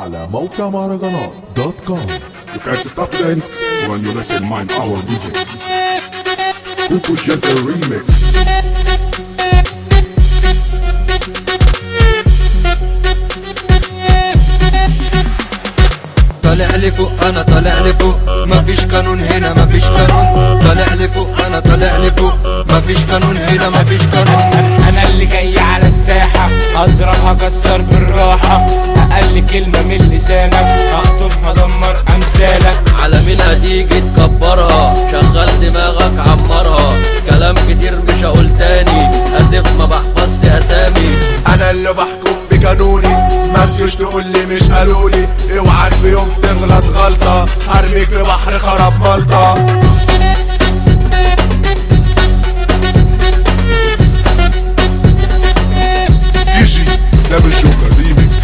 على موقع مهرجانات دوت كوم You can't stop to dance when you listen mind our music. Kuku Shelter Remix. طالع لي فوق انا طالع لي فوق مفيش قانون هنا مفيش قانون طالع لي فوق انا طالع لي فوق مفيش قانون هنا مفيش قانون انا اللي جاي على الساحة اضرب هكسر بالراحة اقل كلمة من لسانك هخطب هدمر امثالك على مين هتيجي تكبرها شغل دماغك عمرها كلام كتير مش هقول تاني اسف ما بحفظش اسامي انا اللي بحكم بقانوني ما تجيش تقول لي مش قالولي اوعاك في يوم تغلط غلطة هرميك في بحر خراب ملطة دي جي اسلام الجوكر ريميكس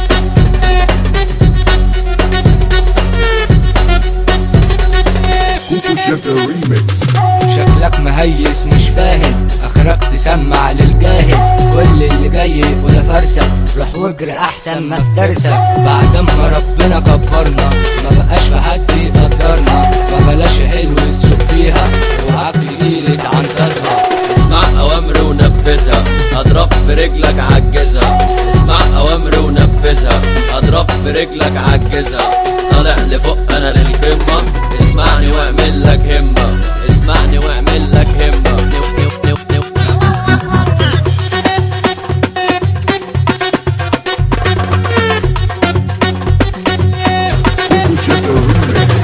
كوكو شلتر ريميكس شكلك مهيس مش فاهم اخرك تسمع للجاهل كل اللي جاي يقول فرسة روح واجري احسن ما افترسك بعد ما ربنا كبرنا ما بقاش في حد يقدرنا ما بلاش حلو السوق فيها وعاك تجيلي تعنتزها اسمع اوامري ونفذها اضرب في رجلك عجزها اسمع اوامري ونفذها اضرب في رجلك عجزها طالع لفوق انا للقمة اسمعني واعمل لك همة اسمعني واعمل لك همة نو نو نو نو. كوكو شلتر ريميكس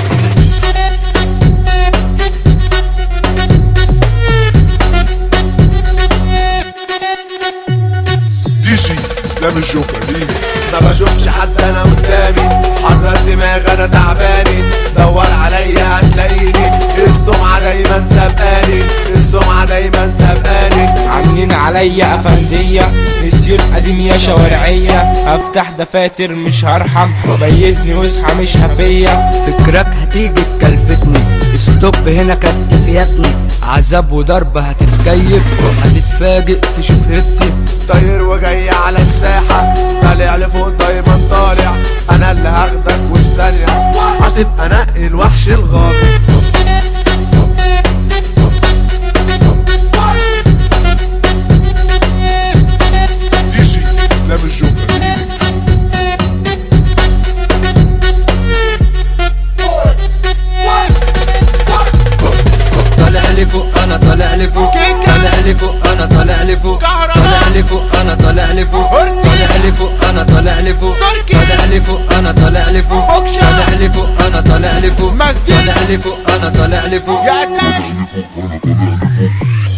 دي جي اسلام الجوكر ريميكس ما بشوفش حد انا قدامي حرر دماغ انا تعباني دور عليا هتلاقيني السمعة دايما سابقاني السمعة دايما سابقاني عاملين عليا افندية نسيون قديم يا شوارعية افتح دفاتر مش هرحم ميزني واصحى مش هفية فكرك هتيجي تكلفتني ستوب هنا كتفيتني عذاب وضرب هتتكيف هتتفاجئ تشوف هبتي طاير وجاي على الساحة طالع لفوق دايما طالع انا اللي هاخدك وفي ثانية حاسب انقي الوحش الغابي دي جي اسلام الجوكر ريميكس طالع لي فوق انا طالع لي فوق طالع لي فوق انا طالع لي فوق طالع لي فوق انا طالع لي فوق طالع لي فوق انا طالع لي فوق طالع لي فوق انا طالع لي فوق طالع لي فوق انا طالع لي فوق طالع لي فوق انا طالع لي فوق